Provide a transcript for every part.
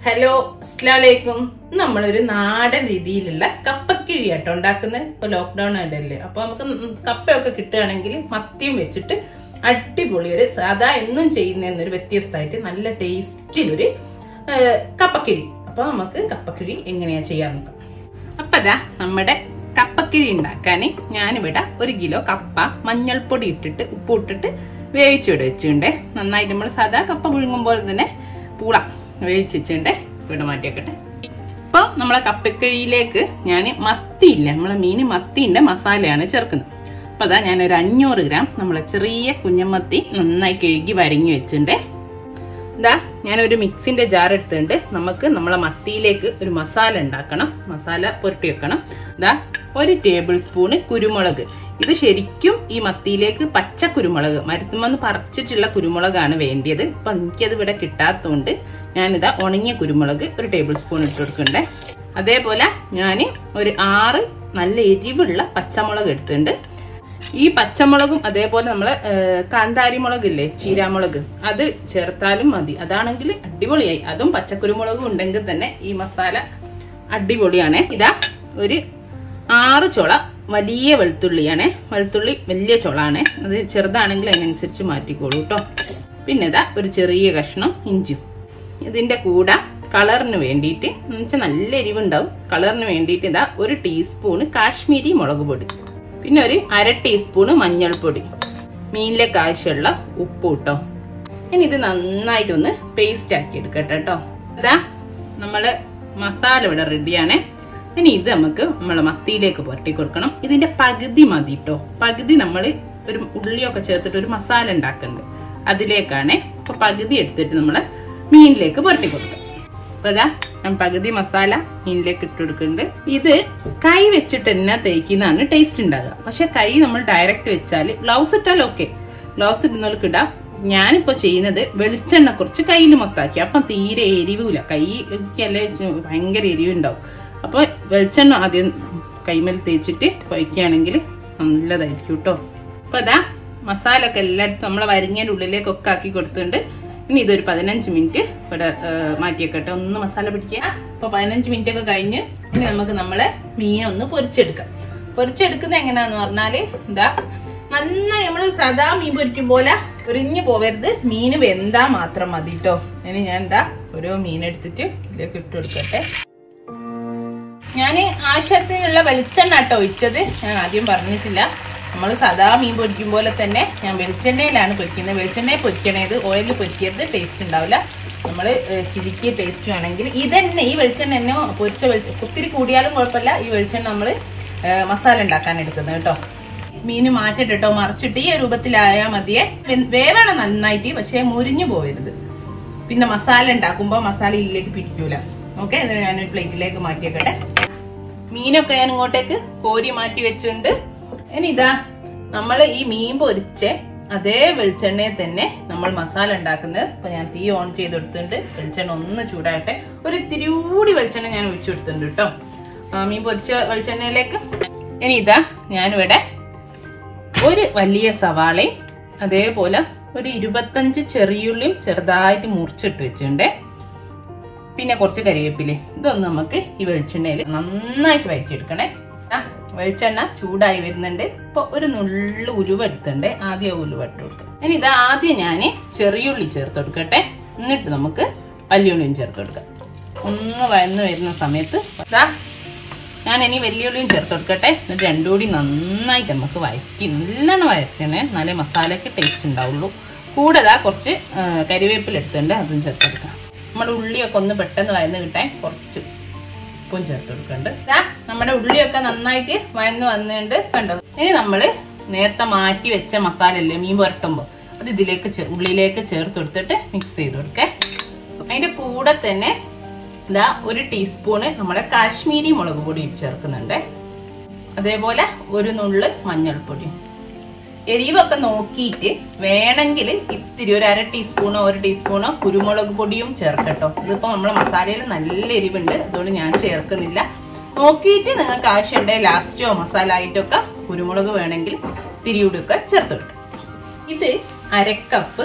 Hello അസ്ലാലേക്കും നമ്മളൊരു നാടൻ രീതിയിലുള്ള കപ്പക്കിഴി ആട്ടോ ഉണ്ടാക്കുന്നത് ഇപ്പൊ ലോക്ക്ഡൌൺ ആയിട്ടല്ലേ അപ്പൊ നമുക്ക് ഉം കപ്പയൊക്കെ കിട്ടുകയാണെങ്കിൽ മത്തിയും വെച്ചിട്ട് അടിപൊളി ഒരു സാധാ എന്നും ചെയ്യുന്നൊരു വ്യത്യസ്തമായിട്ട് നല്ല ടേസ്റ്റിലൊരു ഏഹ്, കപ്പക്കിഴി അപ്പൊ നമുക്ക് കപ്പക്കിഴി എങ്ങനെയാ ചെയ്യാൻ നോക്കാം അപ്പൊ അതാ നമ്മുടെ കപ്പക്കിഴി ഉണ്ടാക്കാൻ ഞാനിവിടെ ഒരു കിലോ കപ്പ മഞ്ഞൾപ്പൊടി ഇട്ടിട്ട് ഉപ്പ് ഇട്ടിട്ട് വേവിച്ചിവിടെ വെച്ചിട്ടുണ്ട് നന്നായിട്ട് നമ്മൾ സാധാ കപ്പ പുഴുങ്ങുമ്പോൾ തന്നെ പൂള വേവിച്ച് വെച്ചിട്ടുണ്ട് ഇവിടെ മാറ്റിയേക്കട്ടെ അപ്പൊ നമ്മളെ കപ്പക്കിഴിയിലേക്ക് ഞാൻ മത്തിയില്ല നമ്മളെ മീന് മത്തിന്റെ മസാലയാണ് ചേർക്കുന്നത് അപ്പൊ അതാ ഞാൻ ഒരു അഞ്ഞൂറ് ഗ്രാം നമ്മളെ ചെറിയ കുഞ്ഞമത്തി നന്നായി കഴുകി വരങ്ങി വെച്ചിട്ടുണ്ട് ഇതാ ഞാനൊരു മിക്സിന്റെ ജാർ എടുത്തിട്ടുണ്ട് നമുക്ക് നമ്മളെ മത്തിയിലേക്ക് ഒരു മസാല ഉണ്ടാക്കണം മസാല പുരട്ടി വെക്കണം ഇതാ ഒരു ടേബിൾ സ്പൂണ് കുരുമുളക് ഇത് ശരിക്കും ഈ മത്തിയിലേക്ക് പച്ച കുരുമുളക് മരത്തുമെന്ന് പറിച്ചിട്ടുള്ള കുരുമുളകാണ് വേണ്ടിയത് അപ്പൊ എനിക്കത് ഇവിടെ കിട്ടാത്തതുകൊണ്ട് ഞാനിതാ ഉണങ്ങിയ കുരുമുളക് ഒരു ടേബിൾ സ്പൂൺ ഇട്ട് കൊടുക്കണ്ടേ അതേപോലെ ഞാൻ ഒരു ആറ് നല്ല എരിവുള്ള പച്ചമുളക് എടുത്തിട്ടുണ്ട് ഈ പച്ചമുളകും അതേപോലെ നമ്മളെ ഏഹ്, കാന്താരി മുളകില്ലേ ചീരാമുളക് അത് ചേർത്താലും മതി അതാണെങ്കിൽ അടിപൊളിയായി അതും പച്ചക്കുരുമുളകും ഉണ്ടെങ്കിൽ തന്നെ ഈ മസാല അടിപൊളിയാണ് ഇതാ ഒരു ആറ് ചുള വലിയ വെളുത്തുള്ളിയാണ് വെളുത്തുള്ളി വലിയ ചുളാണ് അത് ചെറുതാണെങ്കിൽ അതിനനുസരിച്ച് മാറ്റിക്കോളൂ കേട്ടോ പിന്നെ ഇതാ ഒരു ചെറിയ കഷ്ണം ഇഞ്ചിയും ഇതിന്റെ കൂടെ കളറിന് വേണ്ടിയിട്ട് എന്നുവെച്ചാൽ നല്ല എരിവുണ്ടാവും കളറിന് വേണ്ടിയിട്ട് ഇതാ ഒരു ടീസ്പൂണ് കാശ്മീരി മുളക് പൊടി പിന്നെ ഒരു അര ടീസ്പൂണ് മഞ്ഞൾപ്പൊടി മീനിലേക്ക് ആവശ്യമുള്ള ഉപ്പ് കേട്ടോ ഇനി ഇത് നന്നായിട്ടൊന്ന് പേസ്റ്റ് ആക്കി എടുക്കട്ടെ കേട്ടോ അതാ നമ്മള് മസാല ഇവിടെ റെഡിയാണ് ഇനി ഇത് നമുക്ക് നമ്മളെ മത്തിയിലേക്ക് പുരട്ടി കൊടുക്കണം ഇതിന്റെ പകുതി മതി കേട്ടോ പകുതി നമ്മൾ ഒരു ഉള്ളിയൊക്കെ ചേർത്തിട്ട് ഒരു മസാല ഉണ്ടാക്കുന്നുണ്ട് അതിലേക്കാണ് അപ്പൊ പകുതി എടുത്തിട്ട് നമ്മള് മീനിലേക്ക് പുരട്ടി കൊടുക്കാം അപ്പൊ ഇതാ ഞാൻ പകുതി മസാല മീനിലേക്ക് ഇട്ട് കൊടുക്കുന്നുണ്ട് ഇത് കൈ വെച്ചിട്ട് തന്നെ തേക്കുന്നതാണ് ടേസ്റ്റ് ഉണ്ടാകുക പക്ഷെ കൈ നമ്മൾ ഡയറക്റ്റ് വെച്ചാൽ ഗ്ലൗസ് ഇട്ടാൽ ഓക്കെ ഗ്ലൗസ് ഇടുന്നവർക്ക് ഇടാം ഞാനിപ്പോ ചെയ്യുന്നത് വെളിച്ചെണ്ണ കുറച്ച് കയ്യിൽ മൊത്താക്കി അപ്പൊ തീരെ എരിവില്ല കൈ അല്ലേ ഭയങ്കര എരിവുണ്ടാവും അപ്പൊ വെളിച്ചെണ്ണ ആദ്യം കൈമേൽ തേച്ചിട്ട് കുഴക്കുകയാണെങ്കിൽ നല്ലതായിരിക്കും കേട്ടോ അപ്പൊ അതാ മസാല ഒക്കെ എല്ലായിടത്തും നമ്മളെ വരിങ്ങയുടെ ഉള്ളിലേക്കൊക്കെ ആക്കി കൊടുത്തിട്ടുണ്ട് ഇനി ഇതൊരു പതിനഞ്ച് മിനിറ്റ് ഇവിടെ ഏഹ്, മാറ്റിയേക്കട്ടെ ഒന്ന് മസാല പിടിക്കുക അപ്പൊ പതിനഞ്ച് മിനിറ്റ് ഒക്കെ കഴിഞ്ഞ് ഇനി നമുക്ക് നമ്മളെ മീൻ ഒന്ന് പൊരിച്ചെടുക്കാം പൊരിച്ചെടുക്കുന്ന എങ്ങനെയാന്ന് പറഞ്ഞാല് എന്താ നന്നായി നമ്മള് സാധാ മീൻ പൊരിക്കും പോലെ പൊരിഞ്ഞു പോവരുത് മീന് വെന്താ മാത്രം മതി കേട്ടോ ഇനി ഞാൻ എന്താ ഓരോ മീൻ എടുത്തിട്ട് ഇതിലേക്ക് ഇട്ട് കൊടുക്കട്ടെ ഞാൻ ആവശ്യത്തിനുള്ള വെളിച്ചെണ്ണ കേട്ടോ ഒഴിച്ചത് ഞാൻ ആദ്യം പറഞ്ഞിട്ടില്ല നമ്മൾ സാധാ മീൻ പൊരിക്കും പോലെ തന്നെ ഞാൻ വെളിച്ചെണ്ണയിലാണ് പൊരിക്കുന്നത് വെളിച്ചെണ്ണയിൽ പൊരിക്കണേത് ഓയിലിൽ പൊരിക്കരുത് ടേസ്റ്റ് ഉണ്ടാവില്ല നമ്മൾ ചിരിക്കിയ ടേസ്റ്റ് വേണമെങ്കിൽ ഇതന്നെ ഈ വെളിച്ചെണ്ണ തന്നെ പൊരിച്ച വെളിച്ച ഒത്തിരി കൂടിയാലും കുഴപ്പമില്ല ഈ വെളിച്ചെണ്ണ നമ്മൾ മസാല ഉണ്ടാക്കാൻ എടുക്കുന്നത് കേട്ടോ മീന് മാറ്റിട്ട് കേട്ടോ മറിച്ചിട്ട് ഈ രൂപത്തിലായാൽ മതിയെ വെ- വേവണം നന്നായിട്ട് പക്ഷെ മുരിഞ്ഞു പോകരുത് പിന്നെ മസാല ഉണ്ടാക്കുമ്പോ മസാല ഇതിലേക്ക് പിടിക്കൂല ഓക്കെ ഞാനൊരു പ്ലേറ്റിലേക്ക് മാറ്റിയേക്കട്ടെ മീനൊക്കെ ഞാൻ ഇങ്ങോട്ടേക്ക് കോരി മാറ്റി വെച്ചിട്ടുണ്ട് ഇനി ഇതാ നമ്മൾ ഈ മീൻ പൊരിച്ച് അതേ വെളിച്ചെണ്ണയിൽ തന്നെ നമ്മൾ മസാല ഉണ്ടാക്കുന്നത് ഇപ്പൊ ഞാൻ തീ ഓൺ ചെയ്ത് കൊടുത്തിട്ടുണ്ട് വെളിച്ചെണ്ണ ഒന്ന് ചൂടാകട്ടെ ഒരു ഇത്തിരി കൂടി വെളിച്ചെണ്ണ ഞാൻ ഒഴിച്ചു കൊടുത്തിട്ടുണ്ട് കേട്ടോ ആ, മീൻ പൊരിച്ച വെളിച്ചെണ്ണയിലേക്ക് ഇനി ഇതാ ഞാനിവിടെ ഒരു വലിയ സവാളയും അതേപോലെ ഒരു ഇരുപത്തഞ്ച് ചെറിയുള്ളിയും ചെറുതായിട്ട് മുറിച്ചിട്ട് വെച്ചിട്ടുണ്ട് പിന്നെ കുറച്ച് കരിവേപ്പില ഇതൊന്ന് നമുക്ക് ഈ വെളിച്ചെണ്ണയിൽ നന്നായിട്ട് വഴറ്റിയെടുക്കണേ ആ വെളിച്ചെണ്ണ ചൂടായി വരുന്നുണ്ട് ഇപ്പൊ ഒരു നുള്ളു ഉലുവ എടുത്തുണ്ട് ആദ്യം ആ ഉലുവ ഇട്ട് കൊടുക്കും ഇനി ഇത് ആദ്യം ഞാൻ ചെറിയുള്ളി ചേർത്ത് കൊടുക്കട്ടെ എന്നിട്ട് നമുക്ക് വല്യുള്ളിയും ചേർത്ത് കൊടുക്കാം ഒന്ന് വയന്ന് വരുന്ന സമയത്ത് ദാ ഞാൻ ഇനി വെല്ലുവിളിയും ചേർത്ത് കൊടുക്കട്ടെ എന്നിട്ട് രണ്ടും കൂടി നന്നായിട്ട് നമുക്ക് വഴറ്റി നല്ലോണം വഴറ്റണേ എന്നാലേ മസാലയ്ക്ക് ടേസ്റ്റ് ഉണ്ടാവുള്ളൂ കൂടെ ദാ കുറച്ച് ആ, കരിവേപ്പില എടുത്തിട്ടുണ്ട് അതും ചേർത്ത് കൊടുക്കാം നമ്മുടെ ഉള്ളിയൊക്കെ ഒന്ന് പെട്ടെന്ന് വയന്ന് കിട്ടാൻ കുറച്ച് ഉപ്പും ചേർത്ത് കൊടുക്കുന്നുണ്ട് ദാ നമ്മുടെ ഉള്ളിയൊക്കെ നന്നായിട്ട് വയന്ന് വന്നിട്ടുണ്ട് കണ്ടോ ഇനി നമ്മള് നേരത്തെ മാറ്റി വെച്ച മസാല അല്ലേ മീൻ പുരട്ടുമ്പോ അത് ഇതിലേക്ക് ചേ- ഉള്ളിലേക്ക് ചേർത്ത് കൊടുത്തിട്ട് മിക്സ് ചെയ്ത് കൊടുക്കേ അതിന്റെ കൂടെ തന്നെ ഇതാ ഒരു ടീസ്പൂണ് നമ്മുടെ കാശ്മീരി മുളക് പൊടി ചേർക്കുന്നുണ്ട് അതേപോലെ ഒരു നുള്ള് മഞ്ഞൾപ്പൊടി എരിവൊക്കെ നോക്കിയിട്ട് വേണമെങ്കിൽ ഇത്തിരി ഒരു അര ടീസ്പൂണോ ഒരു ടീസ്പൂണോ കുരുമുളക് പൊടിയും ചേർക്കട്ടോ ഇതിപ്പോ നമ്മളെ മസാലയിൽ നല്ല എരിവുണ്ട് അതുകൊണ്ട് ഞാൻ ചേർക്കുന്നില്ല നോക്കിയിട്ട് നിങ്ങൾക്ക് ആവശ്യമുണ്ടെങ്കിൽ ലാസ്റ്റോ മസാല ആയിട്ടൊക്കെ കുരുമുളക് വേണമെങ്കിൽ തിരിയൂടൊക്കെ ചേർത്ത് കൊടുക്കാം ഇത് അരക്കപ്പ്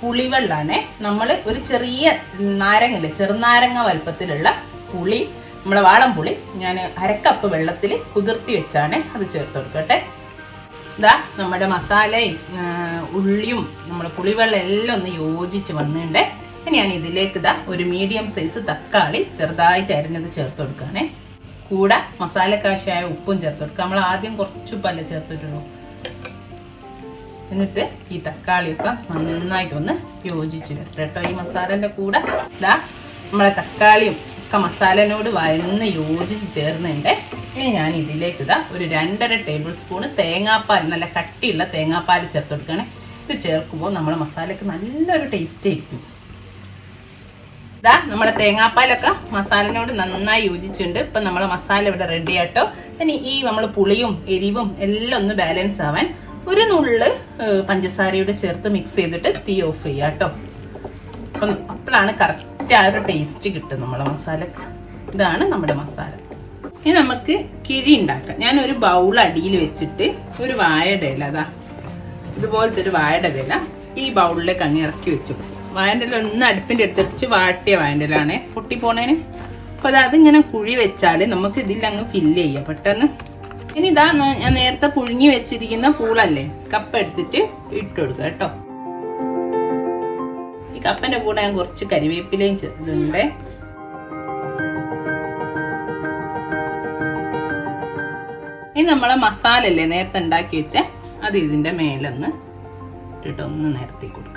പുളിവെള്ളാണേ നമ്മൾ ഒരു ചെറിയ നാരങ്ങയില്ലേ ചെറുനാരങ്ങ വലുപ്പത്തിലുള്ള പുളി നമ്മുടെ വാളം പുളി ഞാൻ അരക്കപ്പ് വെള്ളത്തിൽ കുതിർത്തി വെച്ചാണ് അത് ചേർത്ത് കൊടുക്കട്ടെ ഇതാ നമ്മുടെ മസാലയും ആ, ഉള്ളിയും നമ്മുടെ പുളിവെള്ളം എല്ലാം ഒന്ന് യോജിച്ച് വന്നിട്ടുണ്ട് ഇനി ഞാൻ ഇതിലേക്ക് ഇതാ ഒരു മീഡിയം സൈസ് തക്കാളി ചെറുതായിട്ട് അരിഞ്ഞത് ചേർത്ത് കൊടുക്കുകയാണേ കൂടെ മസാലക്കാശായ ഉപ്പും ചേർത്ത് കൊടുക്കുക നമ്മൾ ആദ്യം കുറച്ച് ഉപ്പല്ലേ ചേർത്തിട്ടുള്ളൂ എന്നിട്ട് ഈ തക്കാളിയൊക്കെ നന്നായിട്ട് ഒന്ന് യോജിച്ച് വരട്ടെ കേട്ടോ ഈ മസാലന്റെ കൂടെ ഇതാ നമ്മളെ തക്കാളിയും ഒക്കെ മസാലനോട് വയന്ന് യോജിച്ച് ചേർന്നുണ്ട് ഇനി ഞാൻ ഇതിലേക്ക് ഇതാ ഒരു രണ്ടര ടേബിൾ സ്പൂൺ തേങ്ങാപ്പാൽ നല്ല കട്ടിയുള്ള തേങ്ങാപ്പാൽ ചേർത്ത് കൊടുക്കണേ ഇത് ചേർക്കുമ്പോൾ നമ്മുടെ മസാലക്ക് നല്ലൊരു ടേസ്റ്റ് ആയിരിക്കും ഇതാ നമ്മുടെ തേങ്ങാപ്പാലൊക്കെ മസാലനോട് നന്നായി യോജിച്ചിട്ടുണ്ട് ഇപ്പൊ നമ്മളെ മസാല ഇവിടെ റെഡി ആട്ടോ ഇനി ഈ നമ്മൾ പുളിയും എരിവും എല്ലാം ഒന്ന് ബാലൻസ് ആവാൻ ഒരു നുള്ള് ഏഹ്, പഞ്ചസാരയോട് ചേർത്ത് മിക്സ് ചെയ്തിട്ട് തീ ഓഫ് ചെയ്യാട്ടോ അപ്പം അപ്പോഴാണ് കറക്റ്റ് ആ ഒരു ടേസ്റ്റ് കിട്ടും നമ്മളെ മസാലക്ക് ഇതാണ് നമ്മുടെ മസാല ഇനി നമുക്ക് കിഴി ഉണ്ടാക്കാം ഞാൻ ഒരു ബൗൾ അടിയിൽ വെച്ചിട്ട് ഒരു വാഴയുടെ ഇല അതാ ഇതുപോലത്തെ ഒരു വാഴയുടെ ഇല ഈ ബൗളിലേക്ക് അങ്ങ് ഇറക്കി വെച്ചു വാഴൻ്റെ ഇല ഒന്ന് അടുപ്പിന്റെ അടുത്ത് വെച്ച് വാട്ടിയ വാഴൻ്റെ ഇലാണ് പൊട്ടിപ്പോണേന് അപ്പൊ അത് അതിങ്ങനെ കുഴി വെച്ചാല് നമുക്ക് ഇതിൽ അങ്ങ് ഫില്ല് ചെയ്യാം പെട്ടെന്ന് ഇനി ഇതാ ന- ഞാൻ നേരത്തെ പുഴുങ്ങി വെച്ചിരിക്കുന്ന പൂളല്ലേ കപ്പ എടുത്തിട്ട് ഇട്ട് കൊടുക്കുക കേട്ടോ ഈ കപ്പന്റെ കൂടെ ഞാൻ കുറച്ച് കരിവേപ്പിലയും ചേർത്തിട്ടുണ്ട് ഇനി നമ്മളെ മസാല അല്ലേ നേരത്തെ ഉണ്ടാക്കി വെച്ച അത് ഇതിന്റെ മേലൊന്ന് ഇട്ടിട്ട് ഒന്ന് നിരത്തി കൊടുക്കാം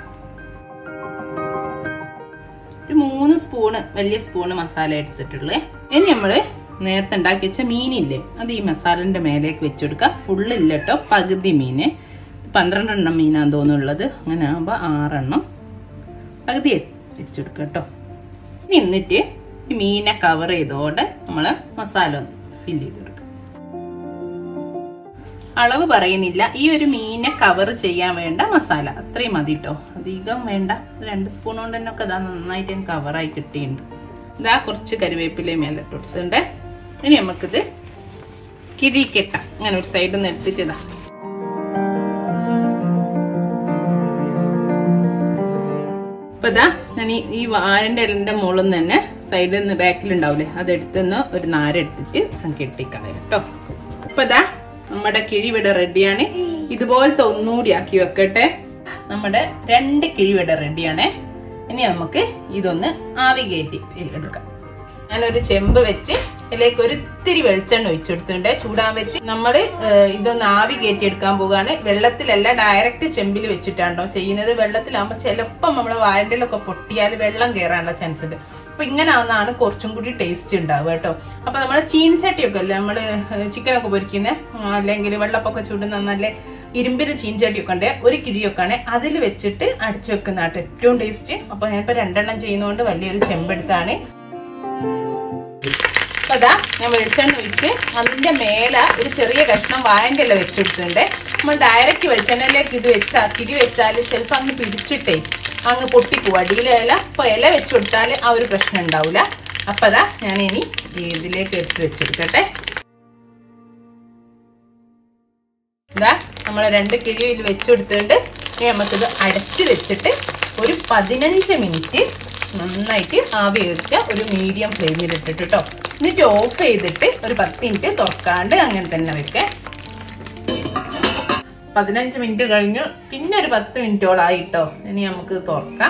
ഒരു മൂന്ന് സ്പൂണ് വലിയ സ്പൂണ് മസാല എടുത്തിട്ടുള്ളേ ഇനി നമ്മള് നേരത്തെ ഉണ്ടാക്കി വെച്ച മീനില്ലേ അത് ഈ മസാലന്റെ മേലേക്ക് വെച്ചെടുക്കുക ഫുള്ള് ഇല്ല കേട്ടോ പകുതി മീന് പന്ത്രണ്ടെണ്ണം മീനാന്ന് തോന്നുള്ളത് അങ്ങനെ ആകുമ്പോ ആറെണ്ണം പകുതി വെച്ചെടുക്കുക കേട്ടോ ഇനി എന്നിട്ട് ഈ മീനെ കവർ ചെയ്തോടെ നമ്മള് മസാല ഒന്ന് ഫില്ല് ചെയ്ത് കൊടുക്കുക അളവ് പറയുന്നില്ല ഈ ഒരു മീനെ കവർ ചെയ്യാൻ വേണ്ട മസാല അത്രയും മതി കേട്ടോ അധികം വേണ്ട രണ്ട് സ്പൂൺ കൊണ്ട് തന്നെ ഒക്കെ ഇതാ നന്നായിട്ട് എനിക്ക് കവറായി കിട്ടിയിട്ടുണ്ട് ഇതാ കുറച്ച് കരിവേപ്പിലയും മേലെ ഇട്ട് കൊടുത്തിട്ടുണ്ട് ഇനി നമുക്കിത് കിഴിക്കെട്ടാം അങ്ങനെ ഒരു സൈഡിൽ നിന്ന് എടുത്തിട്ട് ഇതാ ഇപ്പൊ ഇതാ ഞാൻ ഈ- ഈ വാഴന്റെ ഇലന്റെ മുകളിൽ നിന്ന് തന്നെ സൈഡിൽ നിന്ന് ബാക്കിൽ ഉണ്ടാവില്ലേ അതെടുത്തുനിന്ന് ഒരു നാര എടുത്തിട്ട് കെട്ടിക്കളയാം കേട്ടോ ഇപ്പൊ ഇതാ നമ്മുടെ കിഴി ഇവിടെ റെഡിയാണ് ഇതുപോലത്തെ ഒന്നുകൂടി ആക്കി വെക്കട്ടെ നമ്മുടെ രണ്ട് കിഴി ഇവിടെ റെഡിയാണ് ഇനി നമുക്ക് ഇതൊന്ന് ആവി കയറ്റി എടുക്കാം ഞാനൊരു ചെമ്പ് വെച്ച് ഇതിലേക്ക് ഒരു ഇത്തിരി വെളിച്ചെണ്ണ ഒഴിച്ചെടുത്തിട്ടുണ്ട് ചൂടാൻ വെച്ച് നമ്മള് ഏഹ്, ഇതൊന്ന് ആവി കയറ്റി എടുക്കാൻ പോവുകയാണ് വെള്ളത്തിലല്ല ഡയറക്റ്റ് ചെമ്പിൽ വെച്ചിട്ടാണോ ചെയ്യുന്നത് വെള്ളത്തിലാകുമ്പോൾ ചിലപ്പം നമ്മള് വാഴണ്ടിലൊക്കെ പൊട്ടിയാൽ വെള്ളം കയറാനുള്ള ചാൻസ് ഉണ്ട് അപ്പൊ ഇങ്ങനെ ആവുന്നതാണ് കുറച്ചും കൂടി ടേസ്റ്റ് ഉണ്ടാവുക കേട്ടോ അപ്പൊ നമ്മള് ചീനച്ചട്ടിയൊക്കെ അല്ലേ നമ്മള് ചിക്കനൊക്കെ പൊരിക്കുന്ന അല്ലെങ്കിൽ വെള്ളപ്പൊക്കെ ചൂടുന്ന നല്ല ഇരുമ്പിന് ചീൻചട്ടിയൊക്കെ ഉണ്ട് ഒരു കിഴിയൊക്കെ ആണ് അതിൽ വെച്ചിട്ട് അടിച്ചു വെക്കുന്നതാട്ടോ ഏറ്റവും ടേസ്റ്റ് അപ്പൊ ഞാനിപ്പോ രണ്ടെണ്ണം ചെയ്യുന്നതുകൊണ്ട് വലിയൊരു ചെമ്പെടുത്താണ് അപ്പൊ അതാ ഞാൻ വെളിച്ചെണ്ണ ഒഴിച്ച് അതിന്റെ മേലെ ഒരു ചെറിയ കഷ്ണം വായന്റെ ഇല വെച്ചെടുത്തിട്ടുണ്ട് നമ്മൾ ഡയറക്റ്റ് വെളിച്ചെണ്ണയിലേക്ക് ഇത് വെച്ചാ തിരി വെച്ചാൽ ചിലപ്പോൾ അങ്ങ് പിടിച്ചിട്ടേ അങ്ങ് പൊട്ടിപ്പോവും അടിയിലെ ഇല അപ്പൊ ഇല വെച്ച് കൊടുത്താൽ ആ ഒരു പ്രശ്നം ഉണ്ടാവില്ല അപ്പൊ അതാ ഞാൻ ഇനി ഇതിലേക്ക് എടുത്ത് വെച്ചെടുക്കട്ടെ ഇതാ നമ്മൾ രണ്ട് കിഴിയിൽ വെച്ചെടുത്തിട്ടുണ്ട് ഇനി നമുക്കിത് അടച്ച് വെച്ചിട്ട് ഒരു പതിനഞ്ച് മിനിറ്റ് നന്നായിട്ട് ആവി കയറ്റുക ഒരു മീഡിയം ഫ്ലെയിമിൽ ഇട്ടിട്ട് കേട്ടോ എന്നിട്ട് ഓഫ് ചെയ്തിട്ട് ഒരു പത്ത് മിനിറ്റ് തുറക്കാണ്ട് അങ്ങനെ തന്നെ വെക്കേ പതിനഞ്ച് മിനിറ്റ് കഴിഞ്ഞു പിന്നെ ഒരു പത്ത് മിനിറ്റോളായി കേട്ടോ ഇനി നമുക്ക് തുറക്കാം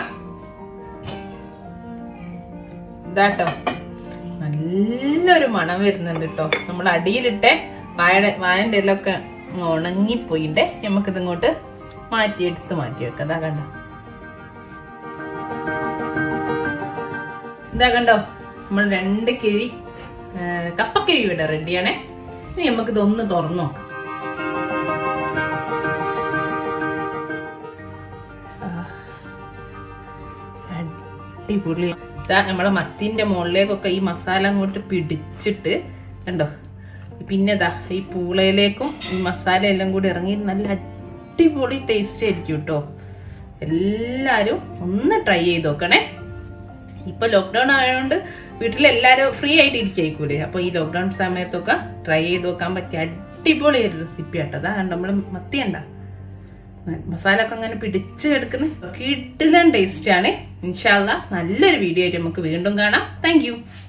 ഇതാട്ടോ നല്ലൊരു മണം വരുന്നുണ്ട് കേട്ടോ നമ്മൾ അടിയിലിട്ടെ വാഴ വാഴന്റെ എല്ലൊക്കെ ഉണങ്ങിപ്പോയിണ്ടേ നമുക്കിത് ഇങ്ങോട്ട് മാറ്റി എടുത്ത് മാറ്റി വെക്കാം ഇതാ കണ്ടോ ഇതാ കണ്ടോ നമ്മൾ രണ്ട് കിഴി ആ, കപ്പക്കിഴി ഇവിടെ റെഡിയാണേ ഇനി നമുക്കിത് ഒന്ന് തുറന്നു നോക്കാം ആ. അടിപൊളി ഇതാ നമ്മളെ മത്തിന്റെ മുകളിലേക്കൊക്കെ ഈ മസാല അങ്ങോട്ട് പിടിച്ചിട്ട് കണ്ടോ പിന്നെ ഇതാ ഈ പൂളയിലേക്കും ഈ മസാല എല്ലാം കൂടി ഇറങ്ങി നല്ല അടിപൊളി ടേസ്റ്റ് ആയിരിക്കും കേട്ടോ എല്ലാരും ഒന്ന് ട്രൈ ചെയ്ത് നോക്കണേ ഇപ്പൊ ലോക്ക്ഡൌൺ ആയതുകൊണ്ട് വീട്ടിലെല്ലാരും ഫ്രീ ആയിട്ട് ഇരിക്കേക്കൂലേ അപ്പൊ ഈ ലോക്ക്ഡൌൺ സമയത്തൊക്കെ ട്രൈ ചെയ്ത് നോക്കാൻ പറ്റിയ അടിപൊളി ഒരു റെസിപ്പി ആട്ടോ അതാ നമ്മള് മത്തി കണ്ട മസാല ഒക്കെ അങ്ങനെ പിടിച്ച് കിടക്കുന്ന കിട്ടില്ല ടേസ്റ്റ് ആണ് ഇൻഷാല്ല നല്ലൊരു വീഡിയോ ആയിട്ട് നമുക്ക് വീണ്ടും കാണാം താങ്ക്